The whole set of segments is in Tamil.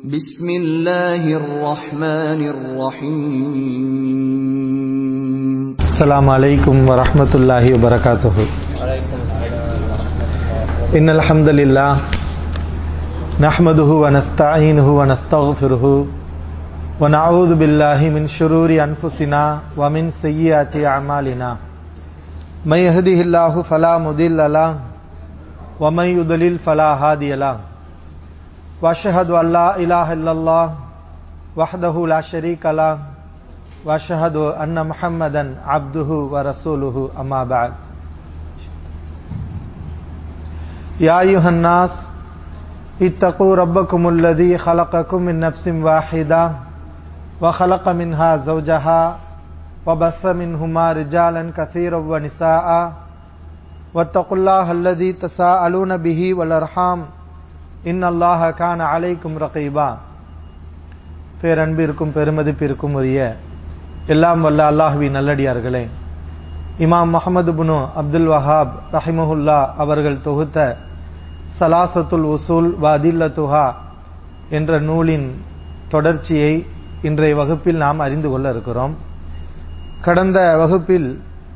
بسم الله الرحمن الرحيم السلام عليكم ورحمة الله وبركاته إن الحمد لله نحمده ونستعينه ونستغفره ونعوذ بالله من شرور أنفسنا ومن سيئات أعمالنا من يهده الله فلا مضل له ومن يضلل فلا هادي له واشهد ان لا اله الا الله وحده لا شريك له واشهد ان محمدا عبده ورسوله اما بعد يا ايها الناس اتقوا ربكم الذي خلقكم من نفس واحده وخلق منها زوجها وبث منهما رجالا كثيرا ونساء واتقوا الله الذي تساءلون به والارحام இன் அல்லாஹ கான அலைக்கும் ரகைபா பேரன்பிற்கும் பெருமதிப்பிற்கும் உரிய எல்லாம் வல்ல அல்லாஹுவின் நல்லடியார்களே இமாம் முகமது புனு அப்துல் வஹாப் ரஹிமஹுல்லா அவர்கள் தொகுத்த சலாசத்துல் உசூல் வ அதில்லத்துஹா என்ற நூலின் தொடர்ச்சியை இன்றைய வகுப்பில் நாம் அறிந்து கொள்ள இருக்கிறோம் கடந்த வகுப்பில்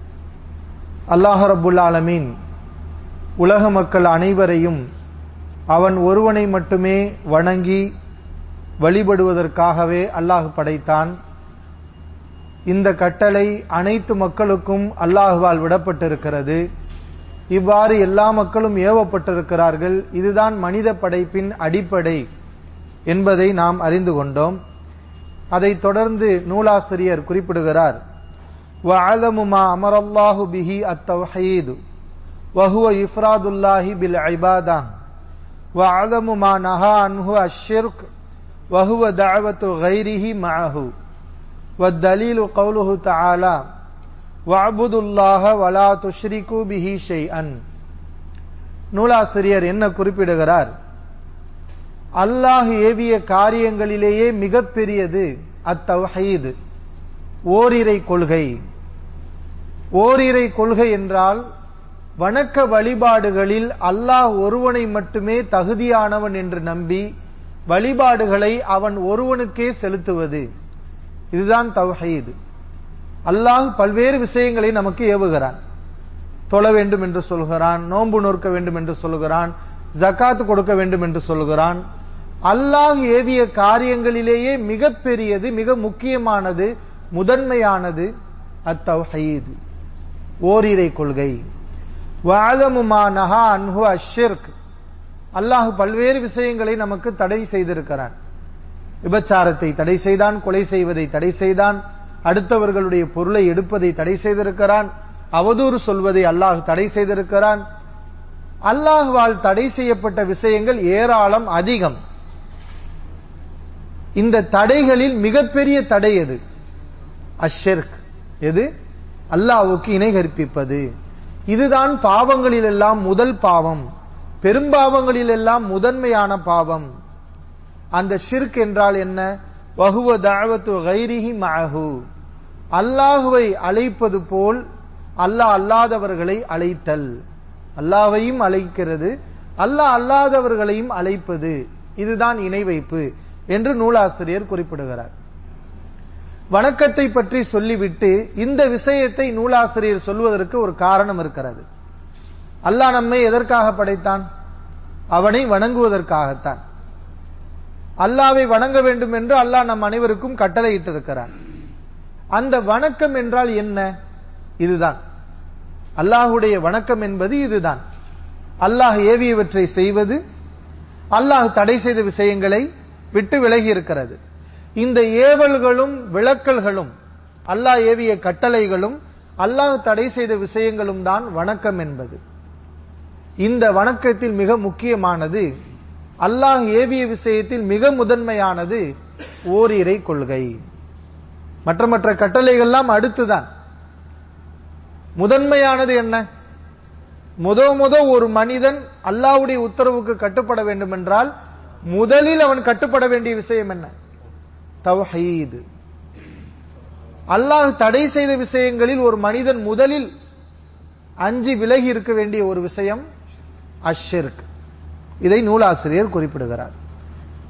அல்லாஹ் ரபுல் ஆலமீன் உலக மக்கள் அனைவரையும் அவன் ஒருவனை மட்டுமே வணங்கி வழிபடுவதற்காகவே அல்லாஹ் படைத்தான் இந்த கட்டளை அனைத்து மக்களுக்கும் அல்லாஹுவால் விடப்பட்டிருக்கிறது இவ்வாறு எல்லா மக்களும் ஏவப்பட்டிருக்கிறார்கள் இதுதான் மனித படைப்பின் அடிப்படை என்பதை நாம் அறிந்து கொண்டோம் அதைத் தொடர்ந்து நூலாசிரியர் குறிப்பிடுகிறார் وَعَلَمُ مَا أَمَرَ اللَّهُ بِهِ التَّوْحِيدُ وَهُوَ إِفْرَادُ اللَّهِ بِالْعِبَادَةِ وَعَلَمُ مَا نَهَى عَنْهُ الشِّرْكُ وَهُوَ دَعْوَةُ غَيْرِهِ مَعَهُ وَالدَّلِيلُ قَوْلُهُ تَعَالَى وَاعْبُدُوا اللَّهَ وَلَا تُشْرِكُوا بِهِ شَيْئًا நூலாசிரியர் என்ன குறிப்பிடுகிறார் அல்லாஹ் ஏவிய காரியங்களிலேயே மிகப்பெரியது அத்தவஹீது ஓரிரை கொள்கை ஓரிரை கொள்கை என்றால் வணக்க வழிபாடுகளில் அல்லாஹ் ஒருவனை மட்டுமே தகுதியானவன் என்று நம்பி வழிபாடுகளை அவன் ஒருவனுக்கே செலுத்துவது இதுதான் தவஹீது அல்லாஹ் பல்வேறு விஷயங்களை நமக்கு ஏவுகிறான் தொழ வேண்டும் என்று சொல்கிறான் நோன்பு நோக்க வேண்டும் என்று சொல்கிறான் ஜக்காத்து கொடுக்க வேண்டும் என்று சொல்கிறான் அல்லாஹ் ஏவிய காரியங்களிலேயே மிகப்பெரியது மிக முக்கியமானது முதன்மையானது அத்தவஹீது ஓரிரை கொள்கை வாதமுமா நகா அன்ஹு அஷிர்க் அல்லாஹ் பல்வேறு விஷயங்களை நமக்கு தடை செய்திருக்கிறான் விபச்சாரத்தை தடை செய்தான் கொலை செய்வதை தடை செய்தான் அடுத்தவர்களுடைய பொருளை எடுப்பதை தடை செய்திருக்கிறான் அவதூறு சொல்வதை அல்லாஹ் தடை செய்திருக்கிறான் அல்லாஹுவால் தடை செய்யப்பட்ட விஷயங்கள் ஏராளம் அதிகம் இந்த தடைகளில் மிகப்பெரிய தடை எது அஷிர்க் எது அல்லாஹுக்கு இணை கற்பிப்பது இதுதான் பாவங்களிலெல்லாம் முதல் பாவம் பெரும்பாவங்களிலெல்லாம் முதன்மையான பாவம் அந்த ஷிர்க் என்றால் என்ன வகுவ தாவத்து கைரிஹி மஹு அல்லாஹுவை அழைப்பது போல் அல்லாஹ் அல்லாதவர்களை அழைத்தல் அல்லாஹையும் அழைக்கிறது அல்லாஹ் அல்லாதவர்களையும் அழைப்பது இதுதான் இணை வைப்பு என்று நூலாசிரியர் குறிப்பிடுகிறார் வணக்கத்தை பற்றி சொல்லிவிட்டு இந்த விஷயத்தை நூலாசிரியர் சொல்வதற்கு ஒரு காரணம் இருக்கிறது அல்லாஹ் நம்மை எதற்காக படைத்தான் அவனை வணங்குவதற்காகத்தான் அல்லாவை வணங்க வேண்டும் என்று அல்லாஹ் நம் அனைவருக்கும் கட்டளையிட்டிருக்கிறான் அந்த வணக்கம் என்றால் என்ன இதுதான் அல்லாஹுடைய வணக்கம் என்பது இதுதான் அல்லாஹ் ஏவியவற்றை செய்வது அல்லாஹ் தடை செய்த விஷயங்களை விட்டு விலகி இருக்கிறது இந்த ஏவல்களும் விளக்கல்களும் அல்லாஹ் ஏவிய கட்டளைகளும் அல்லாஹ் தடை செய்த விஷயங்களும் தான் வணக்கம் என்பது இந்த வணக்கத்தில் மிக முக்கியமானது அல்லாஹ் ஏவிய விஷயத்தில் மிக முதன்மையானது ஓரிரை கொள்கை மற்ற மற்ற கட்டளைகள்லாம் அடுத்துதான் முதன்மையானது என்ன முத முத ஒரு மனிதன் அல்லாவுடைய உத்தரவுக்கு கட்டுப்பட வேண்டும் என்றால் முதலில் அவன் கட்டுப்பட வேண்டிய விஷயம் என்ன தவஹீது அல்லாஹ் தடை செய்த விஷயங்களில் ஒரு மனிதன் முதலில் அஞ்சி விலகி இருக்க வேண்டிய ஒரு விஷயம் அஷ்ஷிர்க் இதை நூலாசிரியர் குறிப்பிடுகிறார்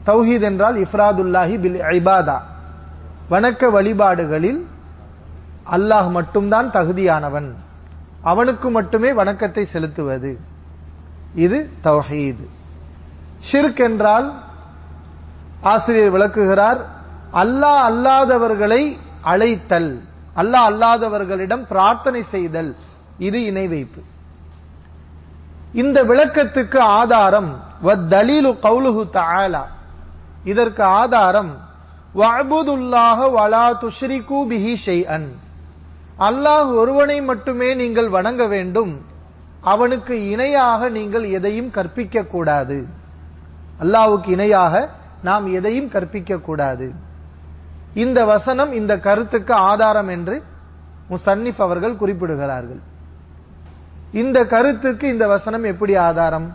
தௌஹீத் என்றால் இஃப்ராதுல்லாஹி பில் இபாதா வணக்க வழிபாடுகளில் அல்லாஹ் மட்டும்தான் தகுதியானவன் அவனுக்கு மட்டுமே வணக்கத்தை செலுத்துவது இது தௌஹீத் ஷிர்க் என்றால் ஆசிரியர் விளக்குகிறார் அல்லாஹ் அல்லாதவர்களை அழைத்தல் அல்லாஹ் அல்லாதவர்களிடம் பிரார்த்தனை செய்தல் இது இணை வைப்பு இந்த விளக்கத்துக்கு ஆதாரம் வத்தலீலு கௌலுஹு தஆலா இதற்கு ஆதாரம் வஅபுதுல்லாஹ வலா துஷ்ரிகு பிஹி ஷைஅன் அல்லாஹ் ஒருவனை மட்டுமே நீங்கள் வணங்க வேண்டும் அவனுக்கு இணையாக நீங்கள் எதையும் கற்பிக்க கூடாது அல்லாஹ்வுக்கு இணையாக நாம் எதையும் கற்பிக்க கூடாது இந்த வசனம் இந்த கருத்துக்கு ஆதாரம் என்று முசன்னிஃப் அவர்கள் குறிப்பிடுகிறார்கள் இந்த கருத்துக்கு இந்த வசனம் எப்படி ஆதாரம்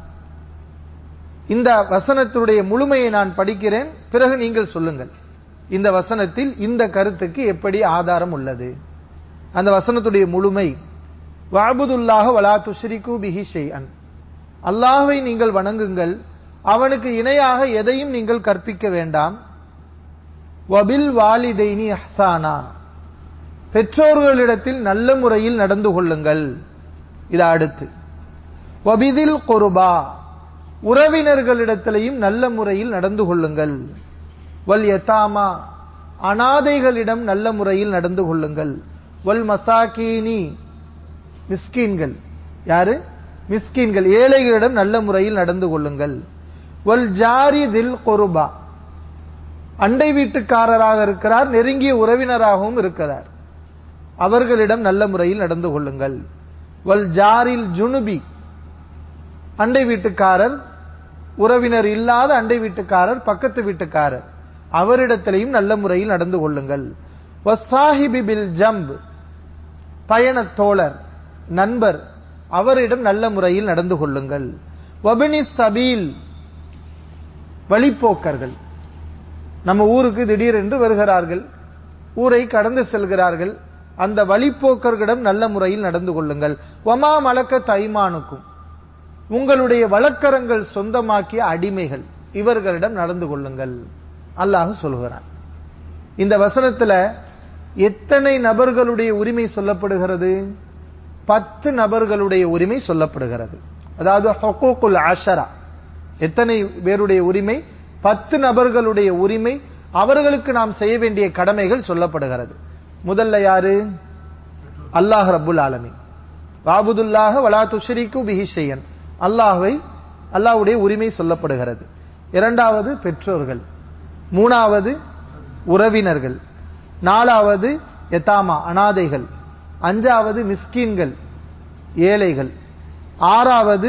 இந்த வசனத்துடைய முழுமையை நான் படிக்கிறேன் பிறகு நீங்கள் சொல்லுங்கள் இந்த வசனத்தில் இந்த கருத்துக்கு எப்படி ஆதாரம் உள்ளது அந்த வசனத்துடைய முழுமை வாபுதுல்லாக வலா துஷ்ரிகு பிஹி ஷைஅன் அல்லாஹ்வை நீங்கள் வணங்குங்கள் அவனுக்கு இணையாக எதையும் நீங்கள் கற்பிக்க வேண்டாம் வபில் வாலிதைனி அஹ்சானா பெற்றோர்களிடத்தில் நல்ல முறையில் நடந்து கொள்ளுங்கள் இது அடுத்து வபிதில் குருபா உறவினர்களிடத்திலையும் நல்ல முறையில் நடந்து கொள்ளுங்கள் வல் யதாமா அனாதைகளிடம் நல்ல முறையில் நடந்து கொள்ளுங்கள் வல் மசாக்கீனி மிஸ்கீன்கள் யாரு மிஸ்கீன்கள் ஏழைகளிடம் நல்ல முறையில் நடந்து கொள்ளுங்கள் வல் ஜாரி தில் குருபா அண்டை வீட்டுக்காரராக இருக்கிறார் நெருங்கிய உறவினராகவும் இருக்கிறார் அவர்களிடம் நல்ல முறையில் நடந்து கொள்ளுங்கள் வல் ஜாரில் ஜுனுபி அண்டை வீட்டுக்காரர் உறவினர் இல்லாத அண்டை வீட்டுக்காரர் பக்கத்து வீட்டுக்காரர் அவரிடத்திலையும் நல்ல முறையில் நடந்து கொள்ளுங்கள் வசாஹிபி பில் ஜம்ப் பயணத் தோழர் நண்பர் அவரிடம் நல்ல முறையில் நடந்து கொள்ளுங்கள் வபினி சபீல் வழிப்போக்கர்கள் நம்ம ஊருக்கு திடீரென்று வருகிறார்கள் ஊரை கடந்து செல்கிறார்கள் அந்த வழிப்போக்கர்களிடம் நல்ல முறையில் நடந்து கொள்ளுங்கள் வமா மலக்க தைமானுக்கும் உங்களுடைய வழக்கரங்கள் சொந்தமாக்கிய அடிமைகள் இவர்களிடம் நடந்து கொள்ளுங்கள் அல்லாஹ் சொல்கிறான் இந்த வசனத்துல எத்தனை நபர்களுடைய உரிமை சொல்லப்படுகிறது பத்து நபர்களுடைய உரிமை சொல்லப்படுகிறது அதாவது ஹொக்கூக்குல் ஆஷரா எத்தனை பேருடைய உரிமை பத்து நபர்களுடைய உரிமை அவர்களுக்கு நாம் செய்ய வேண்டிய கடமைகள் சொல்லப்படுகிறது முதல்ல யாரு அல்லாஹ் ரப்புல் ஆலமீன் வாபுதுல்லாஹ வலா துஷ்ரிக்கு பிஹிஷையன் அல்லாஹ்வை அல்லாஹ்வுடைய உரிமை சொல்லப்படுகிறது இரண்டாவது பெற்றோர்கள் மூணாவது உறவினர்கள் நாலாவது எத்தாமா அனாதைகள் அஞ்சாவது மிஸ்கீன்கள் ஏழைகள் ஆறாவது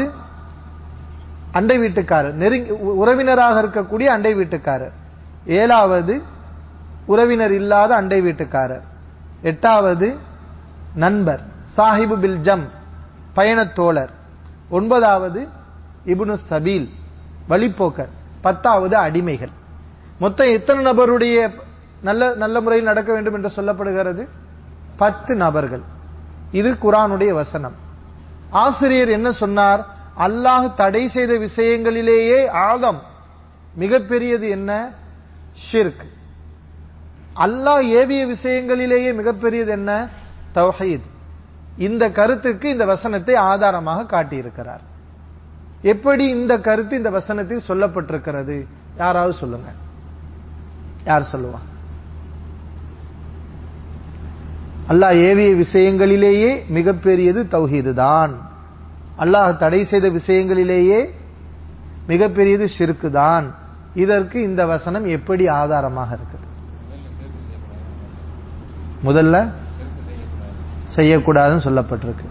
அண்டை வீட்டுக்காரர் நெருங்கி உறவினராக இருக்கக்கூடிய அண்டை வீட்டுக்காரர் ஏழாவது உறவினர் இல்லாத அண்டை வீட்டுக்காரர் எட்டாவது நண்பர் சாஹிபு பில் ஜம் பயணத் தோழர் ஒன்பதாவது இப்னு சபீல் வழிப்போக்கர் பத்தாவது அடிமைகள் மொத்தம் எத்தனை நபருடைய நல்ல நல்ல முறையில் நடக்க வேண்டும் என்று சொல்லப்படுகிறது பத்து நபர்கள் இது குரானுடைய வசனம் ஆசிரியர் என்ன சொன்னார் அல்லாஹ் தடை செய்த விஷயங்களிலேயே ஆதம் மிகப்பெரியது என்ன ஷிர்க் அல்லாஹ் ஏவிய விஷயங்களிலேயே மிகப்பெரியது என்ன தௌஹீத் இந்த கருத்துக்கு இந்த வசனத்தை ஆதாரமாக காட்டியிருக்கிறார் எப்படி இந்த கருத்து இந்த வசனத்தில் சொல்லப்பட்டிருக்கிறது யாராவது சொல்லுங்க யார் சொல்லுவா அல்லாஹ் ஏவிய விஷயங்களிலேயே மிகப்பெரியது தௌஹீது தான் அல்லாஹ் தடை செய்த விஷயங்களிலேயே மிகப்பெரியது ஷிர்கு தான் இதற்கு இந்த வசனம் எப்படி ஆதாரமாக இருக்குது முதல்ல செய்யக்கூடாதுன்னு சொல்லப்பட்டிருக்கு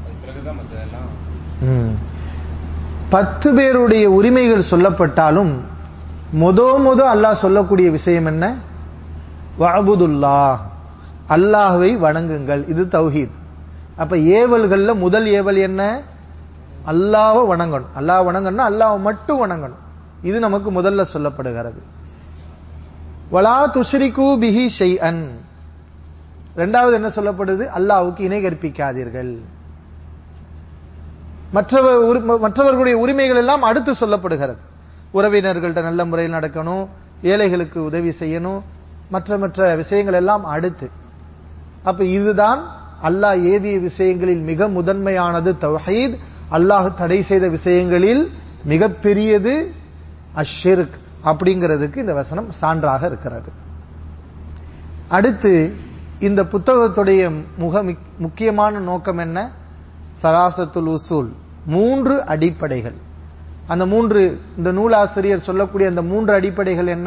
ம். பத்து பேருடைய உரிமைகள் சொல்லப்பட்டாலும் முத முத அல்லாஹ் சொல்லக்கூடிய விஷயம் என்ன வஅபுதுல்லாஹ் அல்லாஹ்வை வணங்குங்கள் இது தௌஹீத் அப்ப ஏவல்கள்ல முதல் ஏவல் என்ன அல்லாஹ்வை வணங்கணும் அல்லாஹ் வணங்கணும்னா அல்லாஹ் மட்டும் வணங்கணும் இது நமக்கு முதல்ல சொல்லப்படுகிறது வலா துஷ்ரிகு பிஹி ஷைஅன் ரெண்டாவது என்ன சொல்லப்படுது அல்லாஹ்வுக்கு இணை கற்பிக்காதீர்கள் மற்றவர் உரி- மற்றவர்களுடைய உரிமைகள் எல்லாம் அடுத்து சொல்லப்படுகிறது உறவினர்கள்ட்ட நல்ல முறையில் நடக்கணும் ஏழைகளுக்கு உதவி செய்யணும் மற்ற மற்ற விஷயங்கள் எல்லாம் அடுத்து அப்ப இதுதான் அல்லாஹ் ஏவிய விஷயங்களில் மிக முதன்மையானது தௌஹீத் அல்லாஹ் தடை செய்த விஷயங்களில் மிகப்பெரியது அஷ்ஷிர்க் அப்படிங்கிறதுக்கு இந்த வசனம் சான்றாக இருக்கிறது அடுத்து இந்த புத்தகத்துடைய முக முக்கியமான நோக்கம் என்ன சராசத்துல் உசூல் மூன்று அடிப்படைகள் அந்த மூன்று இந்த நூலாசிரியர் சொல்லக்கூடிய அந்த மூன்று அடிப்படைகள் என்ன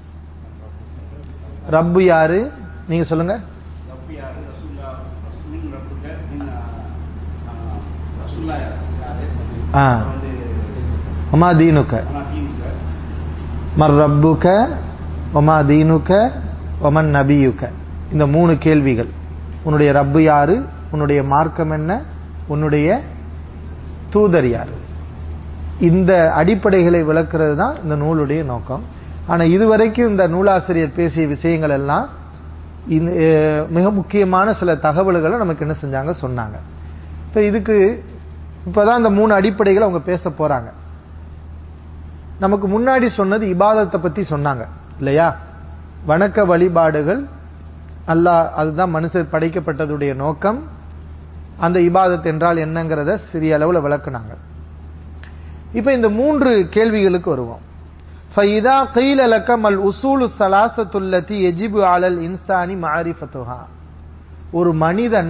ரப்பு யாரு நீங்க சொல்லுங்க ரப்பு யாரு ரசூல்லா ரசூல் ரப்புக பின் ரசூல்லா யாரு ஆ. வந்து ஒமா தீனுக்க ஆனா தீனுக மர் ரப்புக ஒமா தீனுக்க ஒமன் நபியுக்க இந்த மூணு கேள்விகள் உன்னுடைய ரப்பு யாரு உன்னுடைய மார்க்கம் என்ன உன்னுடைய தூதர் யார் இந்த அடிப்படைகளை விளக்குறது தான் இந்த நூலுடைய நோக்கம் ஆனா இதுவரைக்கும் இந்த நூலாசிரியர் பேசிய விஷயங்கள் எல்லாம் இந்த, அஹ், மிக முக்கியமான சில தகவல்களை நமக்கு என்ன செஞ்சாங்க சொன்னாங்க இப்ப இதுக்கு இப்பதான் இந்த மூணு அடிப்படைகளை அவங்க பேச போறாங்க நமக்கு முன்னாடி சொன்னது இபாதத்தை பத்தி சொன்னாங்க இல்லையா வணக்க வழிபாடுகள் அல்லாஹ் அதுதான் மனுஷர் படைக்கப்பட்டதுடைய நோக்கம் அந்த இபாதத் என்றால் என்னங்கிறத சிறிய அளவுல விளக்குனாங்க இப்ப இந்த மூன்று கேள்விகளுக்கு வருவோம் فَإِذَا قِيلَ لَكَ مَا الْأُصُولُ الثَّلَاثَةُ الَّتِي يَجِبُ عَلَى الْإِنسَانِ مَعْرِفَتُهَا ஒரு மனிதன்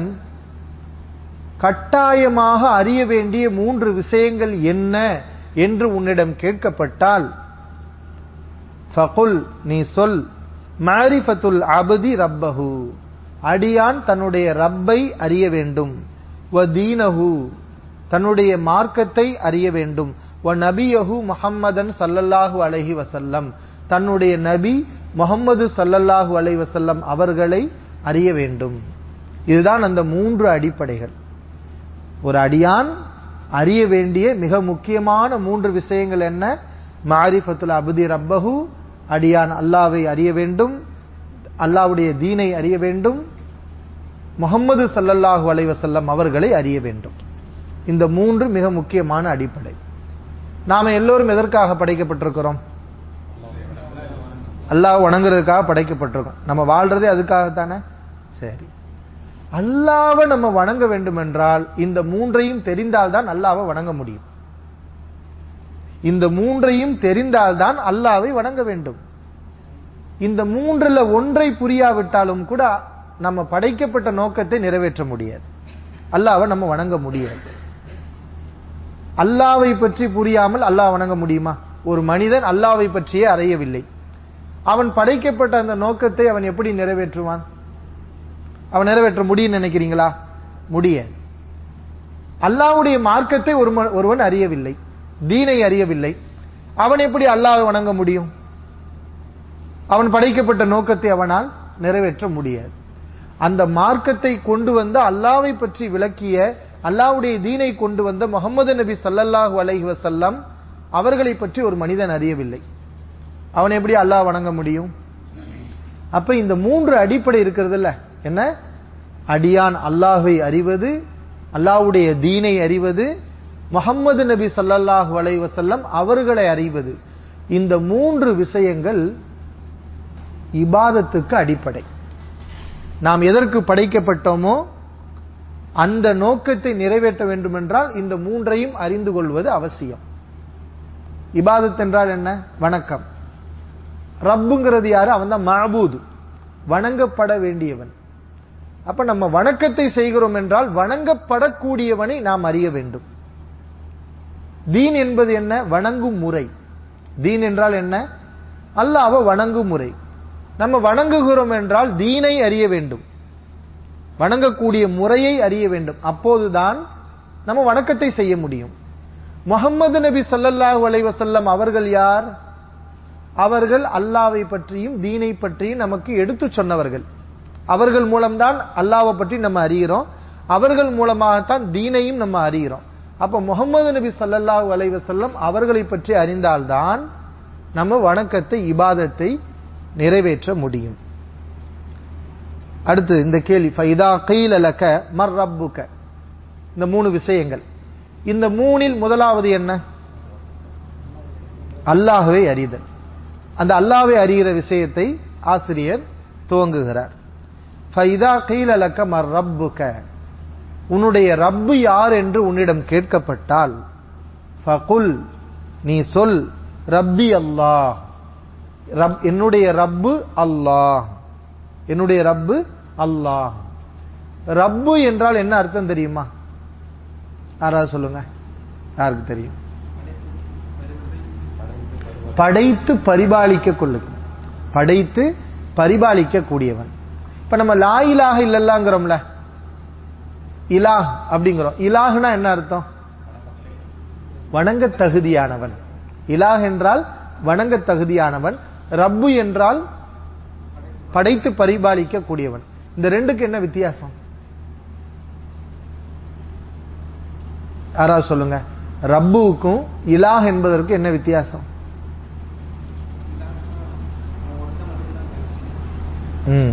கட்டாயமாக அறிய வேண்டிய மூன்று விஷயங்கள் என்ன என்று உன்னிடம் கேட்கப்பட்டால் ஃபகுல் நீ சொல் மாரிஃபத்துல் அபதி ரப்பஹு அடியான் தன்னுடைய ரப்பை அறிய வேண்டும் வ தீனஹு தன்னுடைய மார்க்கத்தை அறிய வேண்டும் வ நபியஹு முஹம்மதன் சல்லல்லாஹு அலைஹி வசல்லம் தன்னுடைய நபி முகம்மது சல்லல்லாஹு அலைஹி வசல்லம் அவர்களை அறிய வேண்டும் இதுதான் அந்த மூன்று அடிப்படைகள் ஒரு அடியான் அறிய வேண்டிய மிக முக்கியமான மூன்று விஷயங்கள் என்ன மாரிஃபத்துல் அபுதி ரப்பஹு அடியான் அல்லாவை அறிய வேண்டும் அல்லாவுடைய தீனை அறிய வேண்டும் முகம்மது சல்லல்லாஹு அலைஹி வஸல்லம் அவர்களை அறிய வேண்டும் இந்த மூன்று மிக முக்கியமான அடிப்படை நாம எல்லோரும் எதற்காக படைக்கப்பட்டிருக்கிறோம் அல்லாஹ் வணங்குறதுக்காக படைக்கப்பட்டிருக்கோம் நம்ம வாழ்றதே அதுக்காகத்தானே சரி அல்லாவை நம்ம வணங்க வேண்டும் என்றால் இந்த மூன்றையும் தெரிந்தால்தான் அல்லாவை வணங்க முடியும் இந்த மூன்றையும் தெரிந்தால்தான் அல்லாவை வணங்க வேண்டும் இந்த மூன்றுல ஒன்றை புரியாவிட்டாலும் கூட நம்ம படைக்கப்பட்ட நோக்கத்தை நிறைவேற்ற முடியாது அல்லாவை நம்ம வணங்க முடியாது அல்லாவை பற்றி புரியாமல் அல்லாஹ் வணங்க முடியுமா ஒரு மனிதன் அல்லாவை பற்றியே அறியவில்லை அவன் படைக்கப்பட்ட அந்த நோக்கத்தை அவன் எப்படி நிறைவேற்றுவான் அவன் நிறைவேற்ற முடியும்னு நினைக்கிறீங்களா முடியாது அல்லாஹ்வுடைய மார்க்கத்தை ஒரு ம- ஒருவன் அறியவில்லை தீனை அறியவில்லை அவன் எப்படி அல்லாஹ்வை வணங்க முடியும் அவன் படைக்கப்பட்ட நோக்கத்தை அவனால் நிறைவேற்ற முடியாது அந்த மார்க்கத்தை கொண்டு வந்த அல்லாவை பற்றி விளக்கிய அல்லாஹ்வுடைய தீனை கொண்டு வந்த முகமது நபி ஸல்லல்லாஹு அலைஹி வஸல்லம் அவர்களை பற்றி ஒரு மனிதன் அறியவில்லை அவன் எப்படி அல்லாஹ் வணங்க முடியும் அப்ப இந்த மூன்று அடிப்படை இருக்கிறது இல்ல என்ன அடியான் அல்லாஹ்வை அறிவது அல்லாஹ்வுடைய தீனை அறிவது முகம்மது நபி ஸல்லல்லாஹு அலைஹி வஸல்லம் அவர்களை அறிவது இந்த மூன்று விஷயங்கள் இபாதத்துக்கு அடிப்படை நாம் எதற்கு படைக்கப்பட்டோமோ அந்த நோக்கத்தை நிறைவேற்ற வேண்டுமென்றால் இந்த மூன்றையும் அறிந்து கொள்வது அவசியம் இபாதத் என்றால் என்ன வணக்கம் ரப்புங்கிறது யாரு அவன் தான் மாபூது வணங்கப்பட வேண்டியவன் அப்ப நம்ம வணக்கத்தை செய்கிறோம் என்றால் வணங்கப்படக்கூடியவனை நாம் அறிய வேண்டும் தீன் என்பது என்ன வணங்கும் முறை தீன் என்றால் என்ன அல்லாஹ்வை வணங்கும் முறை நம்ம வணங்குகிறோம் என்றால் தீனை அறிய வேண்டும் வணங்கக்கூடிய முறையை அறிய வேண்டும் அப்போதுதான் நம்ம வணக்கத்தை செய்ய முடியும் முகம்மது நபி ஸல்லல்லாஹு அலைஹி வஸல்லம் அவர்கள் யார் அவர்கள் அல்லாவை பற்றியும் தீனை பற்றியும் நமக்கு எடுத்துச் சொன்னவர்கள் அவர்கள் மூலம்தான் அல்லாவை பற்றி நம்ம அறிகிறோம் அவர்கள் மூலமாகத்தான் தீனையும் நம்ம அறிகிறோம் அப்ப முகமது நபி ஸல்லல்லாஹு அலைஹி வஸல்லம் அவர்களை பற்றி அறிந்தால்தான் நம்ம வணக்கத்தை இபாதத்தை நிறைவேற்ற முடியும் அடுத்து இந்த கேள்வி ஃபைதா கைல லக மர் ரப்புக இந்த மூணு விஷயங்கள் இந்த மூணில் முதலாவது என்ன அல்லாஹ்வை அறிதல் அந்த அல்லாஹ்வை அறிகிற விஷயத்தை ஆசிரியர் துவங்குகிறார் ஃபைதா கீல லக்க மர் ரப்புக உன்னுடைய ரப்பு யார் என்று உன்னிடம் கேட்கப்பட்டால் ஃபகுல் நீ சொல் ரப்பி அல்லாஹ் ரப் என்னுடைய ரப்பு அல்லாஹ் என்னுடைய ரப்பு அல்லாஹ் ரப்பு என்றால் என்ன அர்த்தம் தெரியுமா யாராவது சொல்லுங்க யாருக்கு தெரியும் படைத்து பரிபாலிக்க கொள்ளுங்க படைத்து பரிபாலிக்க கூடியவன் இப்ப நம்ம லா இலாஹ இல்லல்லாங்கிறோம்ல இலாஹ் அப்படிங்கிறோம் இலாஹ்னா என்ன அர்த்தம் வணங்க தகுதியானவன் இலாஹ் என்றால் வணங்க தகுதியானவன் ரப்பு என்றால் படைத்து பரிபாலிக்க கூடியவன் இந்த ரெண்டுக்கு என்ன வித்தியாசம் யாராவது சொல்லுங்க ரப்புவுக்கும் இலாஹ் என்பதற்கு என்ன வித்தியாசம் ம்.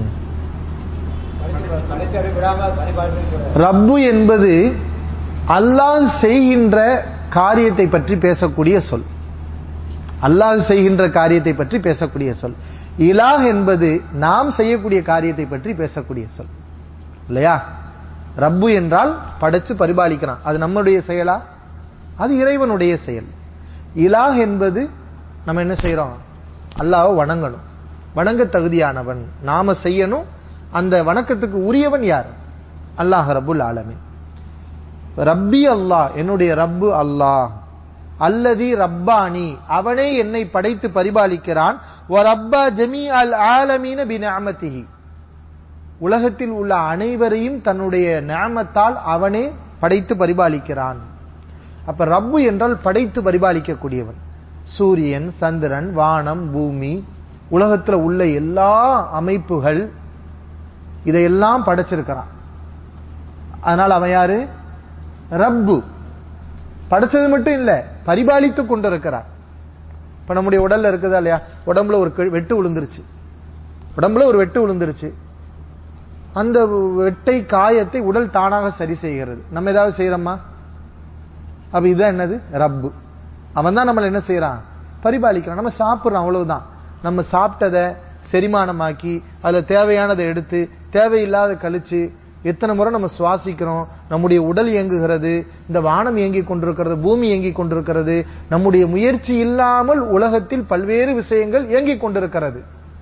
ரப்பு என்பது அல்லாஹ் செய்கின்ற காரியத்தை பற்றி பேசக்கூடிய சொல் அல்லாஹ் செய்கின்ற காரியத்தை பற்றி பேசக்கூடிய சொல் இலாஹ் என்பது நாம் செய்யக்கூடிய காரியத்தை பற்றி பேசக்கூடிய சொல் இல்லையா ரப்பு என்றால் படைச்சு பரிபாலிக்கிறான் அது நம்முடைய செயலா அது இறைவனுடைய செயல் இலாஹ் என்பது நம்ம என்ன செய்யறோம் அல்லாஹ்வை வணங்கணும் வணங்க தகுதியானவன் நாம செய்யணும் அந்த வணக்கத்துக்கு உரியவன் யார் அல்லாஹ் ரப்புல் ஆலமீன் ரப்பி அல்லாஹ் என்னுடைய ரப்பு அல்லாஹ் அல்லதி ரப்பானி அவனே என்னை படைத்து பரிபாலிக்கிறான் வ ரப்பா ஜமீ அல் ஆலமீன பினஅமதிஹி உலகத்தில் உள்ள அனைவரையும் தன்னுடைய நியாமத்தால் அவனே படைத்து பரிபாலிக்கிறான் அப்ப ரப்பு என்றால் படைத்து பரிபாலிக்கக்கூடியவன் சூரியன் சந்திரன் வானம் பூமி உலகத்துல உள்ள எல்லா அமைப்புகள் இதையெல்லாம் படைச்சிருக்கிறான் அதனால் அவன் யாரு ரப்பு படைச்சது மட்டும் இல்ல பரிபாலித்துக் கொண்டிருக்கிறான் இப்ப நம்முடைய உடல்ல இருக்குதா இல்லையா உடம்புல ஒரு கி- வெட்டு விழுந்துருச்சு உடம்புல ஒரு வெட்டு விழுந்துருச்சு அந்த வெட்டை காயத்தை உடல் தானாக சரி செய்கிறது நம்ம ஏதாவது செய்யறோமா அப்ப இதுதான் என்னது ரப்பு அவன் தான் நம்மள என்ன செய்யறான் பரிபாலிக்கிறான் நம்ம சாப்பிடுறோம் அவ்வளவுதான் நம்ம சாப்பிட்டதை செரிமானமாக்கி அதுல தேவையானதை எடுத்து தேவையில்லாத கழிச்சு எத்தனை முறை நம்ம சுவாசிக்கிறோம் நம்முடைய உடல் இயங்குகிறது இந்த வானம் இயங்கிக் கொண்டிருக்கிறது பூமி இயங்கிக் கொண்டிருக்கிறது நம்முடைய முயற்சி இல்லாமல் உலகத்தில் பல்வேறு விஷயங்கள் இயங்கிக் கொண்டிருக்கிறது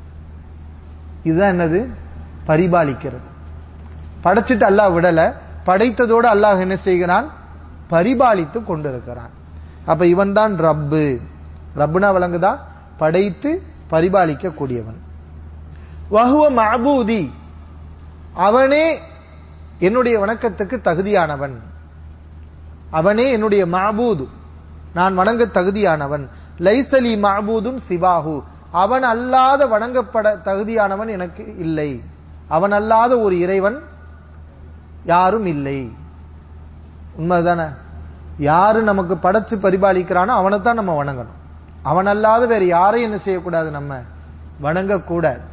இதுதான் என்னது பரிபாலிக்கிறது படைச்சிட்டு அல்லாஹ் விடல படைத்ததோடு அல்லாஹ் என்ன செய்கிறான் பரிபாலித்து கொண்டிருக்கிறான் அப்ப இவன் தான் ரப்பு ரப்புனா விளங்குதா படைத்து பரிபாலிக்க கூடியவன் வஹுவ மஅபூதி அவனே என்னுடைய வணக்கத்துக்கு தகுதியானவன் அவனே என்னுடைய மாபூது நான் வணங்க தகுதியானவன் லைசலி மாபூதும் சிவாஹு அவன் அல்லாத வணங்கப்பட தகுதியானவன் எனக்கு இல்லை அவன் அல்லாத ஒரு இறைவன் யாரும் இல்லை உண்மைதானே யாரு நமக்கு படைச்சு பரிபாலிக்கிறானோ அவனைத்தான் நம்ம வணங்கணும் அவன் அல்லாத வேற யாரையும் என்ன செய்யக்கூடாது நம்ம வணங்கக்கூடாது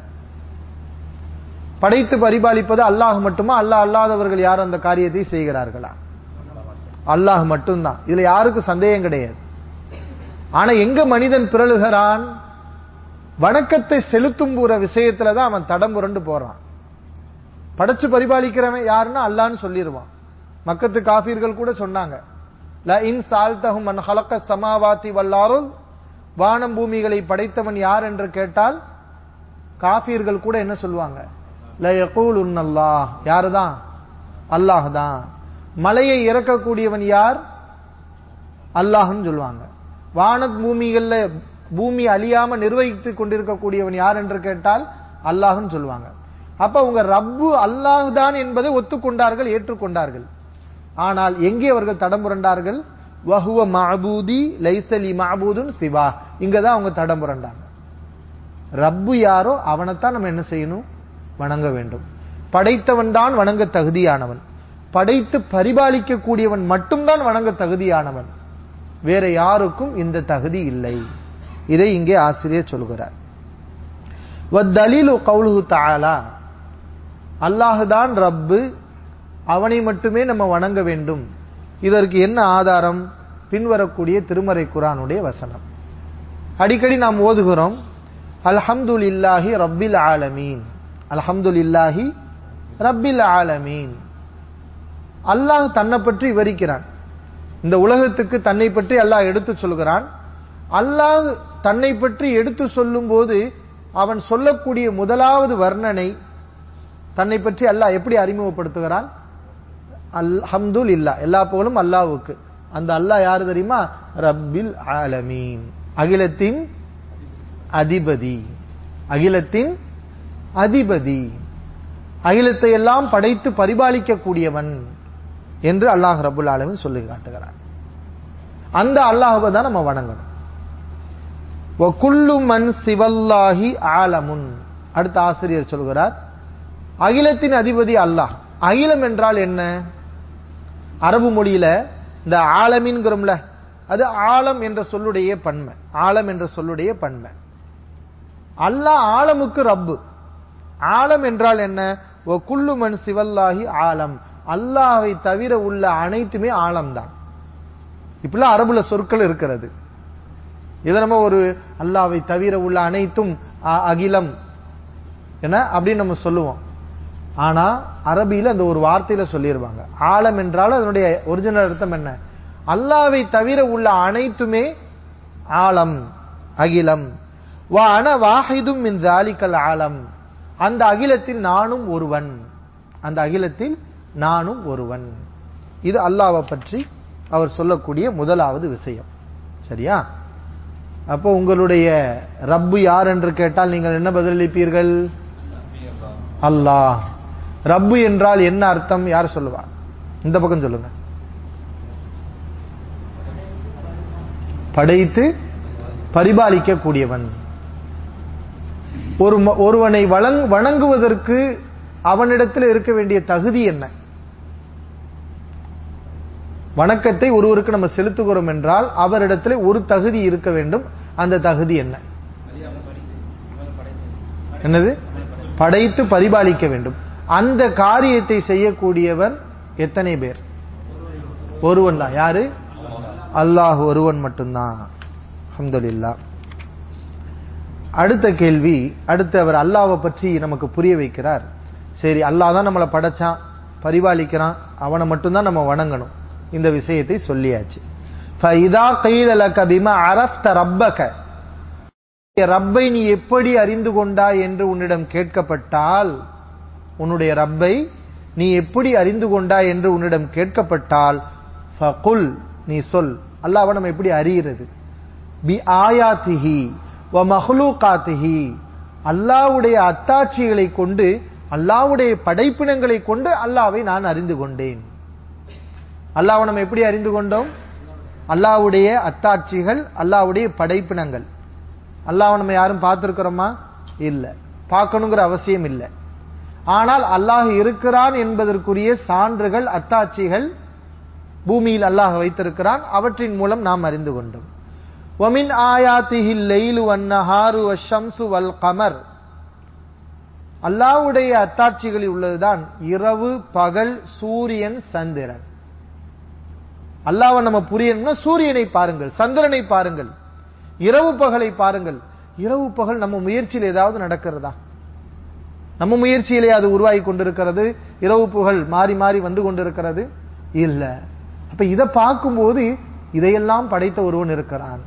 படைத்து பரிபாலிப்பது அல்லாஹ் மட்டுமா அல்லாஹ் அல்லாதவர்கள் யாரும் அந்த காரியத்தை செய்கிறார்களா அல்லாஹ் மட்டும்தான் இதுல யாருக்கும் சந்தேகம் கிடையாது ஆனா எங்க மனிதன் பிறழுகிறான் வணக்கத்தை செலுத்தும் போற விஷயத்துல தான் அவன் தடம் புரண்டு போறான் படைச்சு பரிபாலிக்கிறவன் யாருன்னா அல்லான்னு சொல்லிடுவான் மக்கத்து காபீர்கள் கூட சொன்னாங்க ல இன் சால்தஹும் மன் ஹலக்க சமாவாத்தி வல்லாருல் வானம் பூமிகளை படைத்தவன் யார் என்று கேட்டால் காபீர்கள் கூட என்ன சொல்லுவாங்க ல யகூல் உன்னல்லாஹ் யாருதான் அல்லாஹ் தான் மலையை இறக்கக்கூடியவன் யார் அல்லாஹ்னு சொல்லுவாங்க வான பூமிகள்ல பூமி அழியாம நிர்வகித்துக் கொண்டிருக்கக்கூடியவன் யார் என்று கேட்டால் அல்லாஹ்னு சொல்லுவாங்க அப்ப உங்க ரப்பு அல்லாஹ் தான் என்பதை ஒத்துக்கொண்டார்கள் ஏற்றுக்கொண்டார்கள் ஆனால் எங்கே அவர்கள் தடம் புரண்டார்கள் வஹுவ மஅபூதி லைசலி மஅபூதுன் சிவா இங்கதான் அவங்க தடம் புரண்டாங்க ரப்பு யாரோ அவனைத்தான் நம்ம என்ன செய்யணும் வணங்க வேண்டும் படைத்தவன் தான் வணங்க தகுதியானவன் படைத்து பரிபாலிக்க கூடியவன் மட்டும்தான் வணங்க தகுதியானவன் வேற யாருக்கும் இந்த தகுதி இல்லை இதை இங்கே ஆசிரியர் சொல்கிறார் வத்தலீலு கவுலுஹு தஆலா அல்லாஹுதான் ரப்பு அவனை மட்டுமே நம்ம வணங்க வேண்டும் இதற்கு என்ன ஆதாரம் பின்வரக்கூடிய திருமறை குரானுடைய வசனம் அடிக்கடி நாம் ஓதுகிறோம் அல்ஹம்துலில்லாஹி ரப்பில் ஆலமீன் அல்ஹம்துலில்லாஹி ரப்பில் ஆலமீன் அல்லாஹ் தன்னை பற்றி விவரிக்கிறான் இந்த உலகத்துக்கு தன்னை பற்றி அல்லாஹ் எடுத்து சொல்கிறான் அல்லாஹ் தன்னை பற்றி எடுத்து சொல்லும் போது அவன் சொல்லக்கூடிய முதலாவது வர்ணனை தன்னை பற்றி அல்லாஹ் எப்படி அறிமுகப்படுத்துகிறான் அல்ஹம்துல் இல்லா எல்லா புகழும் அல்லாஹ்வுக்கு அந்த அல்லாஹ் யாரு தெரியுமா ரப்பில் ஆலமீன் அகிலத்தின் அதிபதி அகிலத்தின் அதிபதி அகிலத்தை எல்லாம் படைத்து பரிபாலிக்க கூடியவன் என்று அல்லாஹ் ரபுல் ஆலமின் சொல்லி காட்டுகிறான் அந்த அல்லாஹுவை தான் நம்ம வணங்கணும் குல்லு மன் சிவல்லாஹி ஆலமுன் அடுத்த ஆசிரியர் சொல்கிறார் அகிலத்தின் அதிபதி அல்லாஹ் அகிலம் என்றால் என்ன அரபு மொழியில இந்த ஆலமின்கிறோம்ல அது ஆலம் என்ற சொல்லுடைய பன்மை ஆலம் என்ற சொல்லுடைய பன்மை அல்லாஹ் ஆலமுக்கு ரப்பு ஆலம் என்றால் என்ன ஒ குல்லு மன் சிவல்லாஹி ஆலம் அல்லாஹை தவிர உள்ள அனைத்துமே ஆழம்தான் இப்படிலாம் அரபுல சொற்கள் இருக்கிறது இதை நம்ம ஒரு அல்லாவை தவிர உள்ள அனைத்தும் அ- அகிலம் என்ன அப்படின்னு நம்ம சொல்லுவோம் ஆனா அரபியில அந்த ஒரு வார்த்தையில சொல்லிடுவாங்க ஆழம் என்றால் அதனுடைய ஒரிஜினல் அர்த்தம் என்ன அல்லாவை தவிர உள்ள அனைத்துமே ஆழம் அகிலம் வா அன வாஹிதும் மின் ஜாலிக்கல் ஆலம் அந்த அகிலத்தில் நானும் ஒருவன் அந்த அகிலத்தில் நானும் ஒருவன் இது அல்லாவை பற்றி அவர் சொல்லக்கூடிய முதலாவது விஷயம் சரியா அப்போ உங்களுடைய ரப்பு யார் என்று கேட்டால் நீங்கள் என்ன பதிலளிப்பீர்கள் அல்லாஹ் ரப்பு என்றால் என்ன அர்த்தம் யார் சொல்லுவார் இந்த பக்கம் சொல்லுங்க படைத்து பரிபாலிக்க கூடியவன் ஒரு ம- ஒருவனை வழங் வணங்குவதற்கு அவனிடத்தில் இருக்க வேண்டிய தகுதி என்ன வணக்கத்தை ஒருவருக்கு நம்ம செலுத்துகிறோம் என்றால் அவரிடத்தில் ஒரு தகுதி இருக்க வேண்டும் அந்த தகுதி என்ன என்னது படைத்து பரிபாலிக்க வேண்டும் அந்த காரியத்தை செய்யக்கூடியவன் எத்தனை பேர் ஒருவன் தான் யாரு அல்லாஹ் ஒருவன் மட்டும்தான் அல்ஹம்துலில்லாஹ் அடுத்த கேள்வி அடுத்து அவர் அல்லாஹ்வை பற்றி நமக்கு புரிய வைக்கிறார் சரி அல்லாஹ் தான் நம்மளை படைச்சான் பரிபாலிக்கிறான் அவனை மட்டும்தான் நம்ம வணங்கணும் இந்த விஷயத்தை சொல்லியாச்சு فَإِذَا قِيلَ لَكَ بِمَا عَرَفْتَ رَبَّكَ ரப்பை நீ எப்படி அறிந்து கொண்டாய் என்று உன்னிடம் கேட்கப்பட்டால் உன்னுடைய ரப்பை நீ எப்படி அறிந்து கொண்டாய் என்று உன்னிடம் கேட்கப்பட்டால் ஃபகுல் நீ சொல் அல்லாஹ்வை நம்ம எப்படி அறிகிறது பி ஆயாத்திஹி வ மஹ்லூகாத்திஹி அல்லாஹ்வுடைய அத்தாட்சிகளை கொண்டு அல்லாஹ்வுடைய படைப்பினங்களை கொண்டு அல்லாஹ்வை நான் அறிந்து கொண்டேன் அல்லாஹ்வை நம்ம எப்படி அறிந்து கொண்டோம் அல்லாஹ்வுடைய அத்தாட்சிகள் அல்லாஹ்வுடைய படைப்பினங்கள் அல்லாஹ்வை நம்ம யாரும் பார்த்திருக்கிறோமா இல்ல பார்க்கணுங்கிற அவசியம் இல்லை ஆனால் அல்லாஹ் இருக்கிறான் என்பதற்குரிய சான்றுகள் அத்தாட்சிகள் பூமியில் அல்லாஹ் வைத்திருக்கிறான் அவற்றின் மூலம் நாம் அறிந்து கொண்டோம் وَمِنْ آيَاتِهِ اللَّيْلُ وَالنَّهَارُ وَالشَّمْسُ وَالْقَمَرُ அல்லாஹ்வுடைய அத்தாட்சிகளில் உள்ளதுதான் இரவு பகல் சூரியன் சந்திரன் அல்லாஹ்வை நம்ம புரியணும்னா சூரியனை பாருங்கள் சந்திரனை பாருங்கள் இரவு பகலை பாருங்கள் இரவு பகல் நம்ம முயற்சியில் ஏதாவது நடக்கிறதா நம்ம முயற்சியிலே அது உருவாகி கொண்டிருக்கிறது இரவு புகழ் மாறி மாறி வந்து கொண்டிருக்கிறது இல்ல அப்ப இதை பார்க்கும்போது இதையெல்லாம் படைத்த ஒருவன் இருக்கிறான்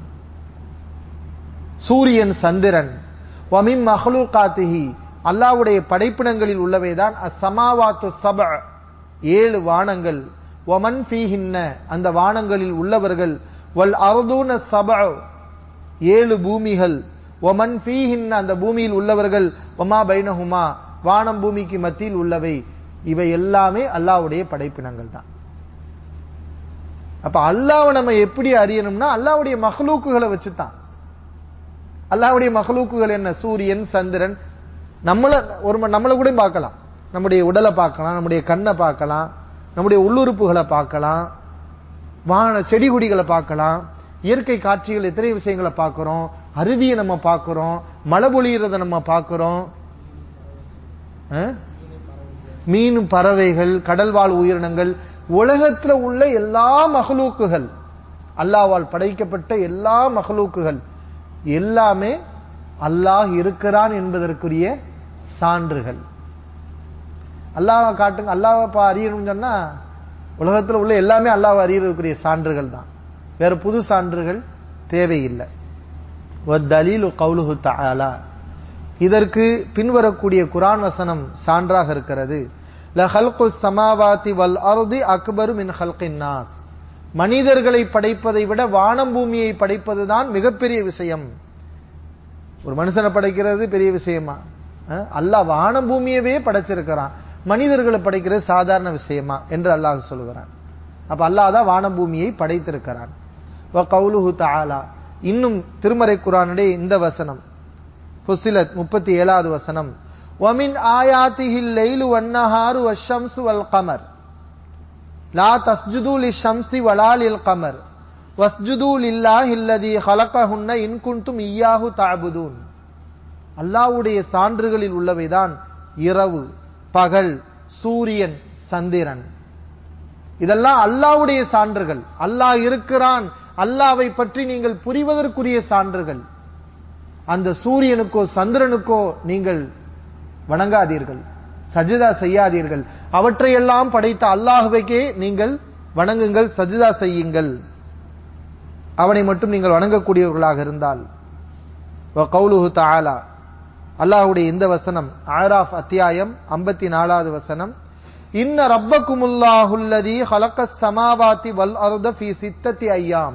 சூரியன் சந்திரன் வமின் மஹ்லூகாத்திஹி அல்லாஹ்வுடைய படைப்பினங்களில் உள்ளவைதான் அஸ்ஸமாவாத்து சப ஏழு வானங்கள் வமன் ஃபீஹின்ன அந்த வானங்களில் உள்ளவர்கள் வல் அர்தூன சப ஏழு பூமிகள் ஒமன் ஃபீஹின்ன அந்த பூமியில் உள்ளவர்கள் ஒமா பைனஹுமா வானம் பூமிக்கு மத்தியில் உள்ளவை இவை எல்லாமே அல்லாஹ்வுடைய படைப்பினங்கள் தான் அப்ப அல்லாஹ்வை நம்ம எப்படி அறியணும்னா அல்லாஹ்வுடைய மஹ்லூக்குகளை வச்சுதான் அல்லாஹ்வுடைய மஹ்லூக்குகள் என்ன சூரியன் சந்திரன் நம்மள ஒரு ம- நம்மள கூட பார்க்கலாம் நம்முடைய உடலை பார்க்கலாம் நம்முடைய கண்ணை பார்க்கலாம் நம்முடைய உள்ளுறுப்புகளை பார்க்கலாம் வான செடி கொடிகளை பார்க்கலாம் இயற்கை காட்சிகள் எத்தனை விஷயங்களை பார்க்கிறோம் அருவியை நம்ம பார்க்கிறோம் மழை பொழியறத நம்ம பார்க்கிறோம் அஹ்? மீன் பறவைகள் கடல்வாழ் உயிரினங்கள் உலகத்துல உள்ள எல்லா மகளூக்குகள் அல்லாவால் படைக்கப்பட்ட எல்லா மகளூக்குகள் எல்லாமே அல்லாஹ் இருக்கிறான் என்பதற்குரிய சான்றுகள் அல்லாஹ் காட்டுங்க அல்லாஹ் அறியணும்னு சொன்னா உலகத்தில் உள்ள எல்லாமே அல்லாஹ் அறியறதுக்குரிய சான்றுகள் தான் வேற புது சான்றுகள் தேவையில்லை தலீலு கவுலுஹு தஆலா இதற்கு பின்வரக்கூடிய குரான் வசனம் சான்றாக இருக்கிறது லஹல்கு சமாவாதி வல் அருதி அக்பரு மின் ஹல்கின் நாஸ் மனிதர்களை படைப்பதை விட வானம் பூமியை படைப்பதுதான் மிகப்பெரிய விஷயம் ஒரு மனுஷனை படைக்கிறது பெரிய விஷயமா அஹ் அல்லாஹ் வானம் பூமியவே படைச்சிருக்கிறான் மனிதர்களை படைக்கிறது சாதாரண விஷயமா என்று அல்லாஹ் சொல்லுகிறான் அப்ப அல்லாஹ் தான் வானம் பூமியை படைத்திருக்கிறான் வ கவுலுஹு தஆலா இன்னும் திருமறை குரானுடைய இந்த வசனம் ஃபுசிலத் முப்பத்தி ஏழாவது வசனம் وَمِنْ آيَاتِهِ اللَّيْلُ وَالنَّهَارُ وَالشَّمْسُ وَالْقَمَرُ لَا تَسْجُدُوا لِلشَّمْسِ وَلَا لِلْقَمَرِ وَاسْجُدُوا لِلَّهِ الَّذِي خَلَقَهُنَّ إِن كُنتُمْ إِيَّاهُ تَعْبُدُونَ அல்லாஹ்வுடைய சான்றுகளில் உள்ளவைதான் இரவு பகல் சூரியன் சந்திரன் இதெல்லாம் அல்லாஹ்வுடைய சான்றுகள் அல்லாஹ் இருக்கிறான் அல்லாவை பற்றி நீங்கள் புரிவதற்குரிய சான்றுகள் அந்த சூரியனுக்கோ சந்திரனுக்கோ நீங்கள் வணங்காதீர்கள் சஜிதா செய்யாதீர்கள் அவற்றையெல்லாம் படைத்த அல்லாஹுவைக்கே நீங்கள் வணங்குங்கள் சஜிதா செய்யுங்கள் அவனை மட்டும் நீங்கள் வணங்கக்கூடியவர்களாக இருந்தால் கவுலுஹு தஆலா அல்லாஹ்வுடைய இந்த வசனம் ஆராஃப் அத்தியாயம் ஐம்பத்தி நாலாவது வசனம் இன்ன ரப்பக்குமுல்லாஹுல்லதி ஹலக்கஸ் சமாவாதி வல் அர்த ஃபீ சித்தத்தி ஐயாம்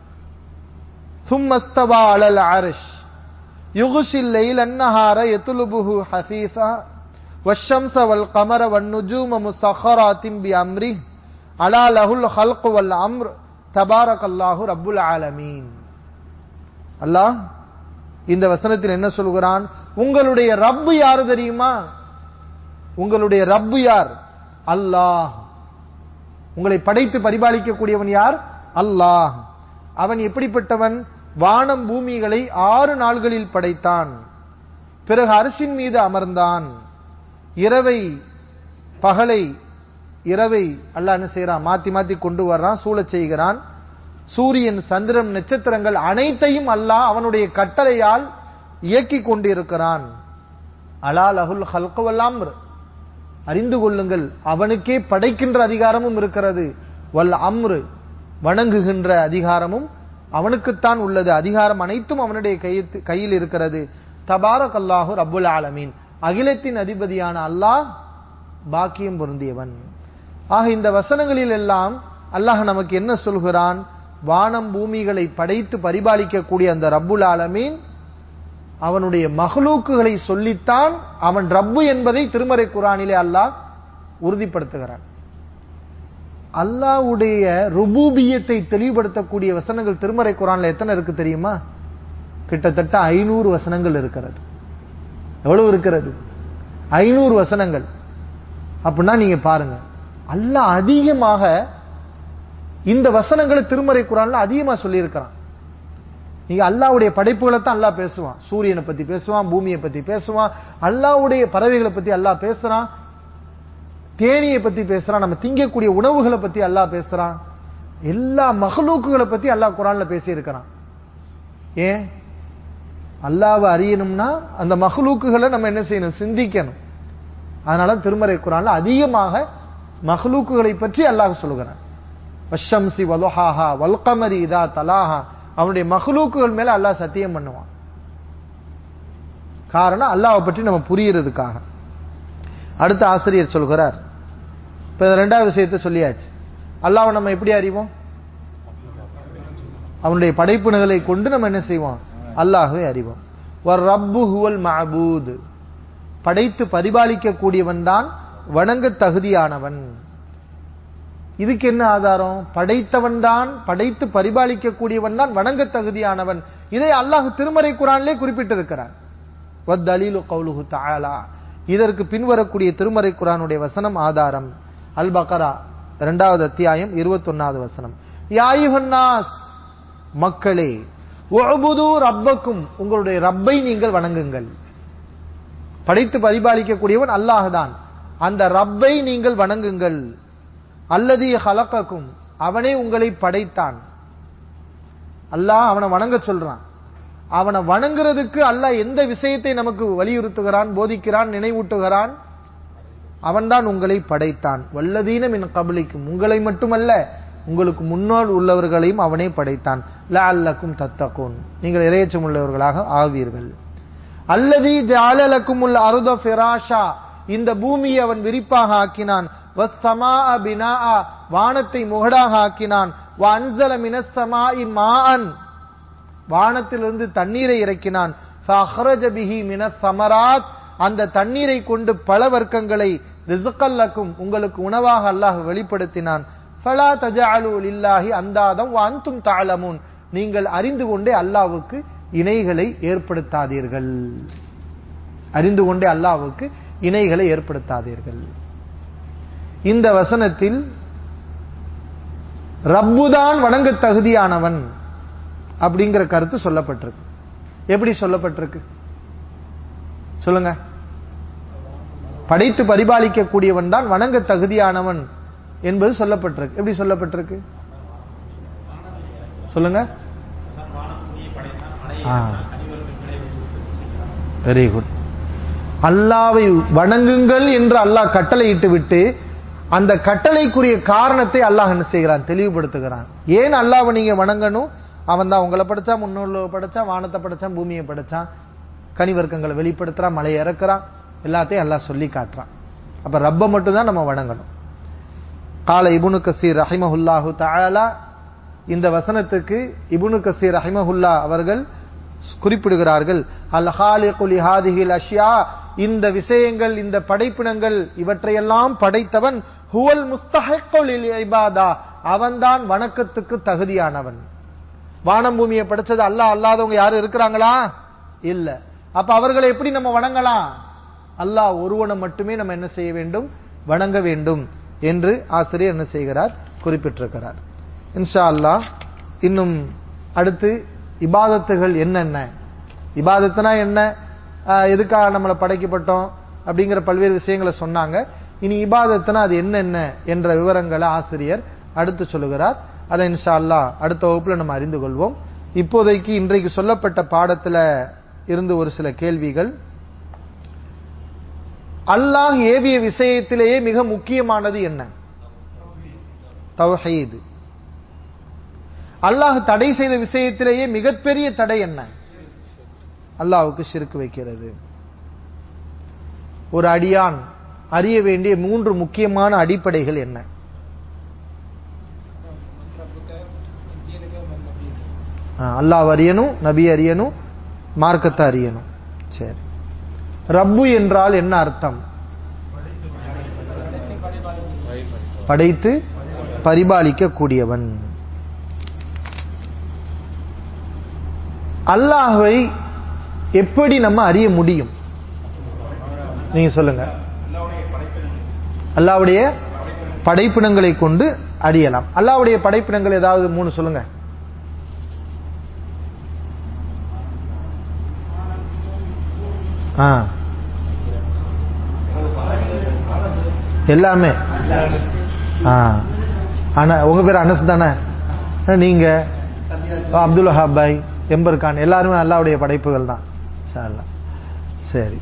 ثم استوى على العرش يغشي الليل النهار يطلبه حثيثا والشمس والقمر والنجوم مسخرات بأمره ألا له الخلق والأمر تبارك الله رب العالمين அல்லாஹ் இந்த வசனத்தில் என்ன சொல்கிறான் உங்களுடைய ரப்பு யாரு தெரியுமா உங்களுடைய ரப்பு யார் அல்லாஹ் உங்களை படைத்து பரிபாலிக்கக்கூடியவன் யார் அல்லாஹ் அவன் எப்படிப்பட்டவன் வானம் பூமிகளை ஆறு நாள்களில் படைத்தான் பிறகு அரசின் மீது அமர்ந்தான் இரவை பகலை இரவை அல்லாஹ் என்ன செய்யறான் மாத்தி மாத்தி கொண்டு வர்றான் சூழச் செய்கிறான் சூரியன் சந்திரன் நட்சத்திரங்கள் அனைத்தையும் அல்லாஹ் அவனுடைய கட்டளையால் இயக்கிக் கொண்டிருக்கிறான் அலா லஹுல் ஹல்கவல்லாம் அறிந்து கொள்ளுங்கள் அவனுக்கே படைக்கின்ற அதிகாரமும் இருக்கிறது வல் அம்ரு வணங்குகின்ற அதிகாரமும் அவனுக்குத்தான் உள்ளது அதிகாரம் அனைத்தும் அவனுடைய கையத்து- கையில் இருக்கிறது தபாரக் அல்லாஹு ரப்புல் ஆலமீன் அகிலத்தின் அதிபதியான அல்லாஹ் பாக்கியம் பொருந்தியவன் ஆக இந்த வசனங்களில் எல்லாம் அல்லாஹ் நமக்கு என்ன சொல்கிறான் வானம் பூமிகளை படைத்து பரிபாலிக்கக்கூடிய அந்த ரப்புல் ஆலமீன் அவனுடைய மஹ்லூக்குகளை சொல்லித்தான் அவன் ரப்பு என்பதை திருமறை குரானிலே அல்லாஹ் உறுதிப்படுத்துகிறான் அல்லாஹ்வுடைய ருபூபியத்தை தெளிவுபடுத்தக்கூடிய வசனங்கள் திருமறை குரான்ல எத்தனை இருக்கு தெரியுமா கிட்டத்தட்ட ஐநூறு வசனங்கள் இருக்கிறது எவ்வளவு இருக்கிறது ஐநூறு வசனங்கள் அப்படின்னா நீங்க பாருங்க அல்லாஹ் அதிகமாக இந்த வசனங்களை திருமறை குரான்ல அதிகமா சொல்லியிருக்கிறான் நீங்க அல்லாஹ்வுடைய படைப்புகளை தான் அல்லாஹ் பேசுவான் சூரியனை பத்தி பேசுவான் பூமியை பத்தி பேசுவான் அல்லாஹ்வுடைய பறவைகளை பத்தி அல்லாஹ் பேசுறான் தேனியை பத்தி பேசுறான் நம்ம திங்கக்கூடிய உணவுகளை பத்தி அல்லாஹ் பேசுறான் எல்லா மகளுக்குகளை பத்தி அல்லாஹ் குரான்ல பேசி இருக்கிறான் ஏன் அல்லாஹ்வை அறியணும்னா அந்த மகளுக்குகளை நம்ம என்ன செய்யணும் சிந்திக்கணும் அதனால திருமறை குரான்ல அதிகமாக மகளுக்குகளை பற்றி அல்லாஹ் சொல்லுகிறான் வஷம்சி வலுஹாஹா வல்கமரி இதா தலாஹா அவனுடைய மகளுக்குகள் மேல அல்லாஹ் சத்தியம் பண்ணுவான் காரணம் அல்லாஹ்வை பற்றி நம்ம புரியறதுக்காக அடுத்த ஆசிரியர் சொல்கிறார் இப்ப ரெண்டாவது விஷயத்தை சொல்லியாச்சு அல்லாஹ்வை நம்ம எப்படி அறிவோம் அவனுடைய படைப்புணுகளை கொண்டு நம்ம என்ன செய்வோம் அல்லாஹ்வை அறிவோம் ஒரு ரப்பு ஹுவல் மஅபூத் படைத்து பரிபாலிக்க கூடியவன் தான் வணங்க தகுதியானவன் இதுக்கு என்ன ஆதாரம் படைத்தவன் தான் படைத்து பரிபாலிக்க கூடியவன் தான் வணங்க தகுதியானவன் இதை அல்லாஹ் திருமறை குரானிலே குறிப்பிட்டிருக்கிறான் வத்தலீலு கவுலுஹு தஆலா இதற்கு பின்வரக்கூடிய திருமறை குரானுடைய வசனம் ஆதாரம் அல் பக்ரா இரண்டாவது அத்தியாயம் இருபத்தொன்னாவது வசனம் யாயுஹன்னாஸ் மக்களே உஅபுது ரப்பக்கும் உங்களுடைய ரப்பை நீங்கள் வணங்குங்கள் படைத்து பரிபாலிக்கக்கூடியவன் அல்லாஹ் தான் அந்த ரப்பை நீங்கள் வணங்குங்கள் அல்லது ஹலக்கக்கும் அவனே உங்களை படைத்தான் அல்லாஹ் அவனை வணங்க சொல்றான் அவனை வணங்குறதுக்கு அல்லாஹ் எந்த விஷயத்தை நமக்கு வலியுறுத்துகிறான் போதிக்கிறான் நினைவூட்டுகிறான் அவன்தான் உங்களை படைத்தான் வல்லதீன மின் கபலிக்கும் உங்களை மட்டுமல்ல உங்களுக்கு முன்னால் உள்ளவர்களையும் அவனே படைத்தான் லஅல்லக்கும் தத்தகூன் நீங்கள் இறையச்சம் உள்ளவர்களாக ஆவீர்கள் அல்லதி ஜாலலக்கும் உள்ள அருத ஃபிராஷா இந்த பூமியை அவன் விரிப்பாக ஆக்கினான் வஸ்ஸமா பினாஆ வானத்தை முகடாக ஆக்கினான் வ அன்சல மினஸ் ஸமாஇ மாஅன் வானத்திலிருந்து தண்ணீரை இறக்கினான் ஃபஅஹ்ரஜ பிஹி மினஸ் ஸமராத் அந்த தண்ணீரை கொண்டு பல வர்க்கங்களை ரிஸ்கல்லக்கும் உங்களுக்கு உணவாக அல்லாஹ் வெளிப்படுத்தினான் ஃபலா தஜஅலு லில்லாஹி அந்தாதம் வ அன்தும் தஅலமூன் நீங்கள் அறிந்து கொண்டே அல்லாஹ்வுக்கு இணைகளை ஏற்படுத்தாதீர்கள் அறிந்து கொண்டே அல்லாஹ்வுக்கு இணைகளை ஏற்படுத்தாதீர்கள் இந்த வசனத்தில் ரப்புதான் வணங்க தகுதியானவன் அப்படிங்கிற கருத்து சொல்லப்பட்டிருக்கு எப்படி சொல்லப்பட்டிருக்கு சொல்லுங்க படைத்து பரிபாலிக்க கூடியவன் தான் வணங்க தகுதியானவன் என்பது சொல்லப்பட்டிருக்கு எப்படி சொல்லப்பட்டிருக்கு சொல்லுங்க வெரி குட் அல்லாவை வணங்குங்கள் என்று அல்லாஹ் கட்டளையிட்டு விட்டு அந்த கட்டளைக்குரிய காரணத்தை அல்லாஹ் என்ன செய்கிறான் தெளிவுபடுத்துகிறான் ஏன் அல்லாவை நீங்க வணங்கணும் அவன் தான் உங்களை படைச்சான் முன்னோர்களை படைச்சான் வானத்தை படைச்சான் பூமியை படைச்சான் கனிவர்க்கங்களை வெளிப்படுத்துறான் மலையை இறக்குறான் எல்லாத்தையும் அல்லாஹ் சொல்லி காட்டுறான் அப்ப ரப்ப மட்டும் தான் நம்ம வணங்கணும் கால இபுனு கசீர் ரஹிமஹுல்லாஹு தஆலா இந்த வசனத்துக்கு இபுனு கசீர் ரஹிமஹுல்லா அவர்கள் குறிப்பிடுகிறார்கள் அல் ஹாலிகுல் ஹாதிஹில் அஷ்யா இந்த விஷயங்கள் இந்த படைப்பினங்கள் இவற்றையெல்லாம் படைத்தவன் ஹுவல் முஸ்தஹிக்குல் இபாதா அவன்தான் வணக்கத்துக்கு தகுதியானவன் வானம் பூமியை படைச்சது அல்லாஹ் அல்லாதவங்க யாரும் இருக்கிறாங்களா இல்ல அப்ப அவர்களை எப்படி நம்ம வணங்கலாம் அல்லாஹ் ஒருவனை மட்டுமே நம்ம என்ன செய்ய வேண்டும் வணங்க வேண்டும் என்று ஆசிரியர் என்ன செய்கிறார் குறிப்பிட்டிருக்கிறார் இன்ஷா அல்லாஹ் இன்னும் அடுத்து இபாதத்துகள் என்னென்ன இபாதத்துனா என்ன ஆஹ் எதுக்காக நம்மளை படைக்கப்பட்டோம் அப்படிங்கிற பல்வேறு விஷயங்களை சொன்னாங்க இனி இபாதத்துனா அது என்னென்ன என்ற விவரங்களை ஆசிரியர் அடுத்து சொல்லுகிறார் அதை இன்ஷா அல்லாஹ் அடுத்த வகுப்புல நம்ம அறிந்து கொள்வோம் இப்போதைக்கு இன்றைக்கு சொல்லப்பட்ட பாடத்துல இருந்து ஒரு சில கேள்விகள் அல்லாஹ் ஏவிய விஷயத்திலேயே மிக முக்கியமானது என்ன தௌஹீது அல்லாஹ் தடை செய்த விஷயத்திலேயே மிகப்பெரிய தடை என்ன அல்லாஹ்வுக்கு ஷிர்க் வைக்கிறது ஒரு அடியான் அறிய வேண்டிய மூன்று முக்கியமான அடிப்படைகள் என்ன அல்லாஹ் அறியணும் நபி அறியணும் மார்க்கத்தை அறியணும் சரி ரப்பு என்றால் என்ன அர்த்தம் படைத்து பரிபாலிக்க கூடியவன் அல்லாஹ்வை எப்படி நம்ம அறிய முடியும் நீங்க சொல்லுங்க அல்லாவுடைய படைப்பினங்களை கொண்டு அறியலாம் அல்லாவுடைய படைப்பினங்கள் ஏதாவது மூணு சொல்லுங்க ஆ எல்லாமே ஆ ஆனா உங்க பேர் அனஸ் தானே நீங்க அப்துல் வஹாப் பாய் எம்பர் கான் எல்லாருமே அல்லாவுடைய படைப்புகள் தான் சரி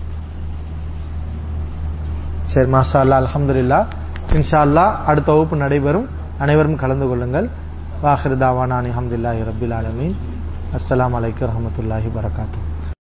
சரி மாஷா அல்லா அலமதுல்லா இன்ஷா அல்லா அடுத்த வகுப்பு நடைபெறும் அனைவரும் கலந்து கொள்ளுங்கள் வாஹிர் தாவானா அலமதுல்லாஹி ரபில் ஆலமீன் அஸ்லாம் வலைக்கம் வரமத்துல்லாஹி வரகாத்தூ